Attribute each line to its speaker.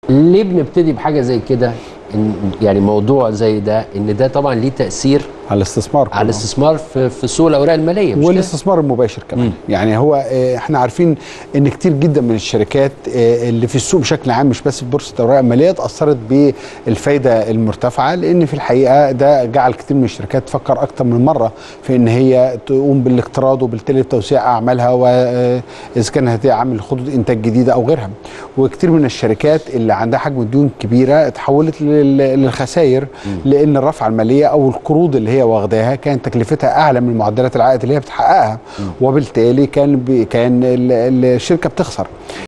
Speaker 1: ليه بنبتدي بحاجه زي كده إن يعني موضوع زي ده ان ده طبعا ليه تاثير
Speaker 2: على الاستثمار
Speaker 1: على الاستثمار في في سوق الاوراق الماليه مش كده؟
Speaker 2: والاستثمار المباشر كمان يعني هو آه، احنا عارفين ان كتير جدا من الشركات آه، اللي في السوق بشكل عام مش بس في بورصه الاوراق الماليه اتاثرت بالفاذا المرتفعه لان في الحقيقه ده جعل كتير من الشركات تفكر اكتر من مره في ان هي تقوم بالاقتراض وبالتالي توسيع اعمالها واذا كان هتعمل خطوط انتاج جديده او غيرها وكتير من الشركات اللي عندها حجم ديون كبيره اتحولت لل- للخسائر لان الرفعه الماليه او القروض اللي هي واخداها كانت تكلفتها اعلى من معدلات العائد اللي هي بتحققها وبالتالي كان بي كان ال- الشركه بتخسر